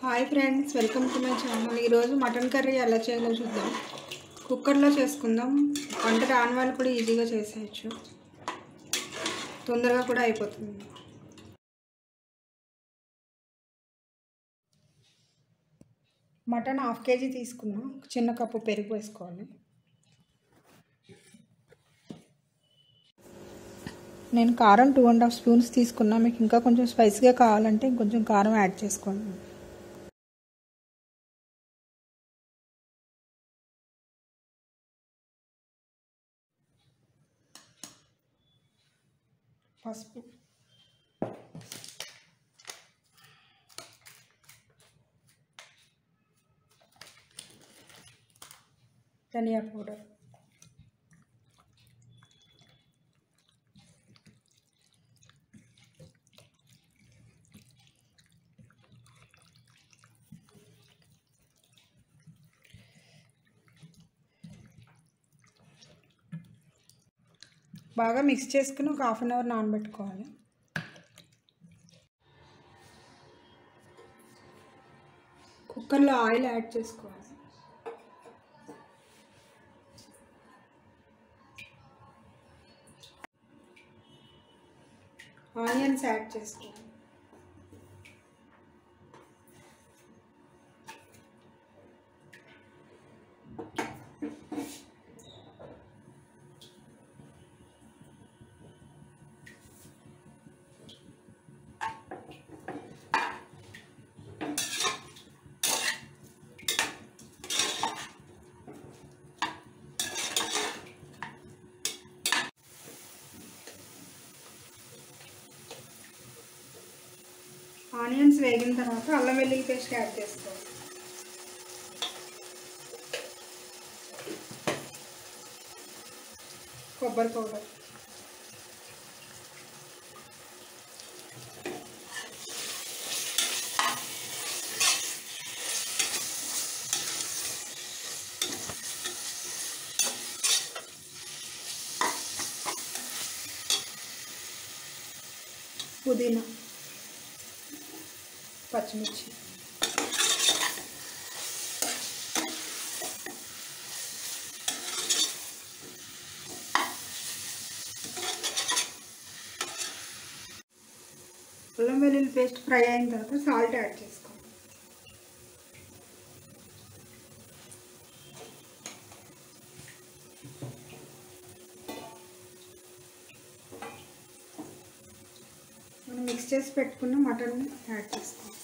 hi friends welcome to my channel ఈరోజు mutton curry ఎలా చేయాలో చూద్దాం కుక్కర్లో చేసుకుందాం వంట రాని వాళ్ళు కూడా ఈజీగా చేసేయచ్చు తొందరగా కూడా అయిపోతుంది మటన్ హాఫ్ కేజీ తీసుకున్నాం ఒక చిన్న కప్పు పెరుగు వేసుకోవాలి నేను కారం టూ అండ్ హాఫ్ స్పూన్స్ తీసుకున్నా మీకు ఇంకా కొంచెం స్పైసీగా కావాలంటే ఇంకొంచెం కారం యాడ్ చేసుకోండి పసుపు ధనియా పౌడర్ బాగా మిక్స్ చేసుకుని ఒక హాఫ్ అన్ అవర్ నానబెట్టుకోవాలి కుక్కర్లో ఆయిల్ యాడ్ చేసుకోవాలి ఆనియన్స్ యాడ్ చేసుకోవాలి ఆనియన్స్ వేగిన తర్వాత అల్లం వెల్లుల్లి పేస్ట్ యాడ్ చేసుకోవాలి కొబ్బరి పౌడర్ పుదీనా పచ్చిమిర్చి అల్లం వెల్లుల్లి పేస్ట్ ఫ్రై అయిన తర్వాత సాల్ట్ యాడ్ చేసుకోవాలి మనం మిక్స్ చేసి పెట్టుకున్న మటన్ యాడ్ చేసుకోవాలి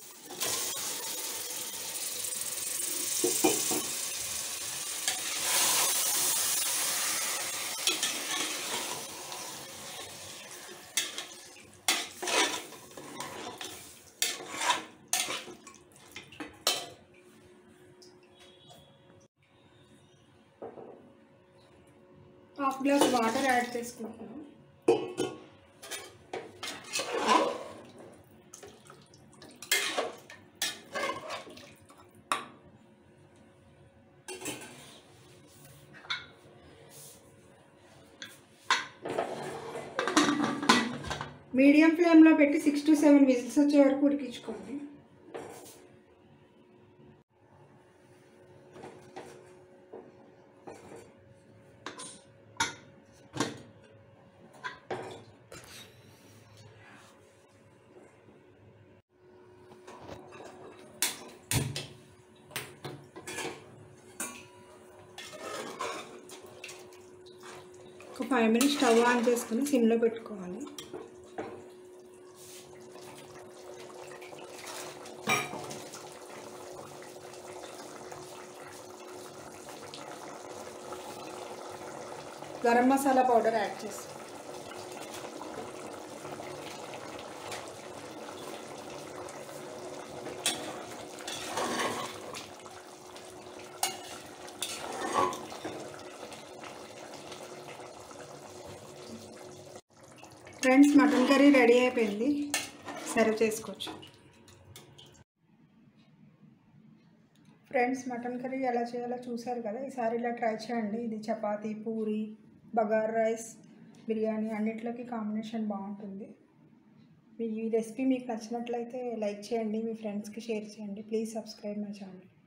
హాఫ్ గ్లాస్ వాటర్ యాడ్ చేసుకుంటున్నాం మీడియం ఫ్లేమ్లో పెట్టి సిక్స్ టు సెవెన్ విజిల్స్ వచ్చే వరకు ఉడికించుకోండి ఒక ఫైవ్ మినిట్స్ స్టవ్ ఆన్ చేసుకుని సిమ్లో పెట్టుకోవాలి గరం మసాలా పౌడర్ యాడ్ చేసి ఫ్రెండ్స్ మటన్ కర్రీ రెడీ అయిపోయింది సర్వ్ చేసుకోవచ్చు ఫ్రెండ్స్ మటన్ కర్రీ ఎలా చేయాలో చూసారు కదా ఈసారి ఇలా ట్రై చేయండి ఇది చపాతీ పూరి బగార్ రైస్ బిర్యానీ అన్నిట్లోకి కాంబినేషన్ బాగుంటుంది మీ ఈ రెసిపీ మీకు నచ్చినట్లయితే లైక్ చేయండి మీ ఫ్రెండ్స్కి షేర్ చేయండి ప్లీజ్ సబ్స్క్రైబ్ మై ఛానల్